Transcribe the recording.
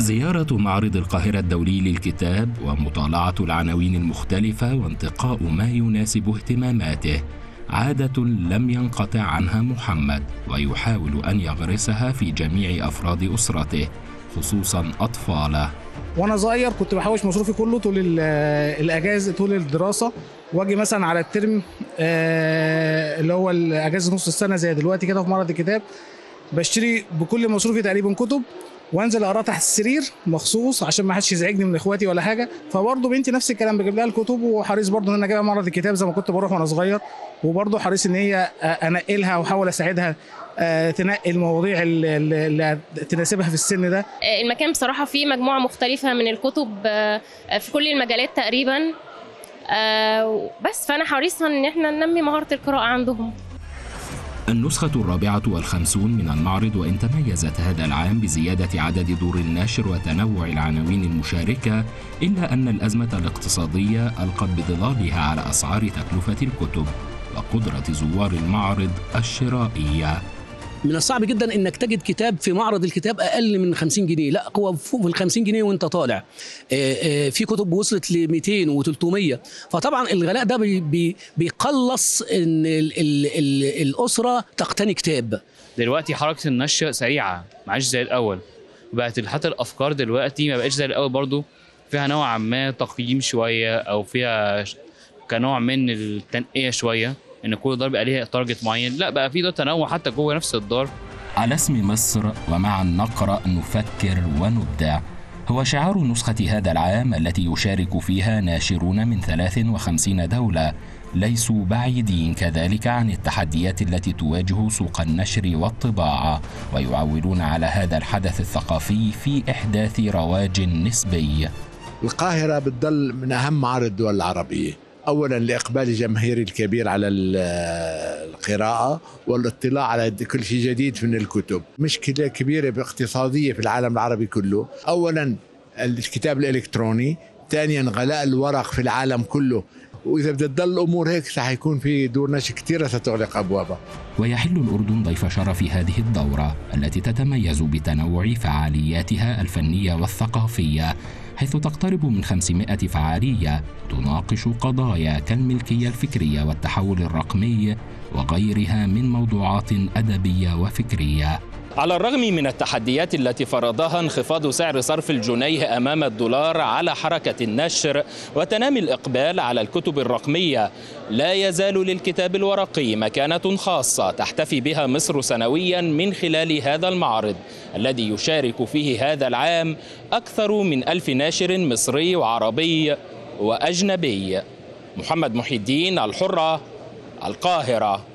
زيارة معرض القاهرة الدولي للكتاب ومطالعة العناوين المختلفة وانتقاء ما يناسب اهتماماته عادة لم ينقطع عنها محمد ويحاول أن يغرسها في جميع أفراد أسرته خصوصا أطفاله وانا صغير كنت بحوش مصروفي كله طول ال- الاجازه طول الدراسه واجي مثلا على الترم آه، اللي هو الاجازه نص السنه زي دلوقتي كده في معرض الكتاب بشتري بكل مصروفي تقريبا كتب وانزل اقراها تحت السرير مخصوص عشان ما حدش يزعجني من اخواتي ولا حاجه فبرضه بنتي نفس الكلام بجيب لها الكتب وحريص برضه ان انا اجيبها معرض الكتاب زي ما كنت بروح وانا صغير وبرضه حريص ان هي آه، انقلها واحاول اساعدها آه، تنقي المواضيع اللي, اللي اللي تناسبها في السن ده المكان بصراحة فيه مجموعة مختلفة من الكتب آه، في كل المجالات تقريبا آه، بس فأنا حريصة إن احنا ننمي مهارة القراءة عندهم النسخة الرابعة والخمسون من المعرض وإن تميزت هذا العام بزيادة عدد دور الناشر وتنوع العناوين المشاركة إلا أن الأزمة الاقتصادية ألقت بظلالها على أسعار تكلفة الكتب وقدرة زوار المعرض الشرائية من الصعب جدا انك تجد كتاب في معرض الكتاب اقل من 50 جنيه لا هو فوق ال 50 جنيه وانت طالع آه، آه، في كتب وصلت ل 200 و300 فطبعا الغلاء ده بي بي بيقلص ان ال ال ال الاسره تقتني كتاب دلوقتي حركه النشر سريعه ما عادش زي الاول بقت حتى الافكار دلوقتي ما بقتش زي الاول برضو فيها نوعا ما تقييم شويه او فيها ش- كنوع من التنقيه شويه ان كل دار بقى ليها تارجت معين لا بقى في ده تنوع حتى جوه نفس الدار على اسم مصر ومعا نقرأ نفكر ونبدع هو شعار نسخة هذا العام التي يشارك فيها ناشرون من 53 دولة ليسوا بعيدين كذلك عن التحديات التي تواجه سوق النشر والطباعة ويعولون على هذا الحدث الثقافي في إحداث رواج نسبي القاهرة بتضل من أهم معارض الدول العربية أولا لإقبال الجماهير الكبير على ال- القراءة والاطلاع على كل شيء جديد من الكتب مشكلة كبيرة اقتصادية في العالم العربي كله أولا الكتاب الإلكتروني ثانيا غلاء الورق في العالم كله وإذا بدها تضل الأمور هيك سحيكون في دور نشر كثيرة ستغلق أبوابها ويحل الأردن ضيف شرف هذه الدورة التي تتميز بتنوع فعالياتها الفنية والثقافية حيث تقترب من 500 فعالية تناقش قضايا كالملكية الفكرية والتحول الرقمي وغيرها من موضوعات أدبية وفكرية على الرغم من التحديات التي فرضها انخفاض سعر صرف الجنيه امام الدولار على حركه النشر وتنامي الاقبال على الكتب الرقميه لا يزال للكتاب الورقي مكانه خاصه تحتفي بها مصر سنويا من خلال هذا المعرض الذي يشارك فيه هذا العام اكثر من الف ناشر مصري وعربي واجنبي محمد محي الدين الحره القاهره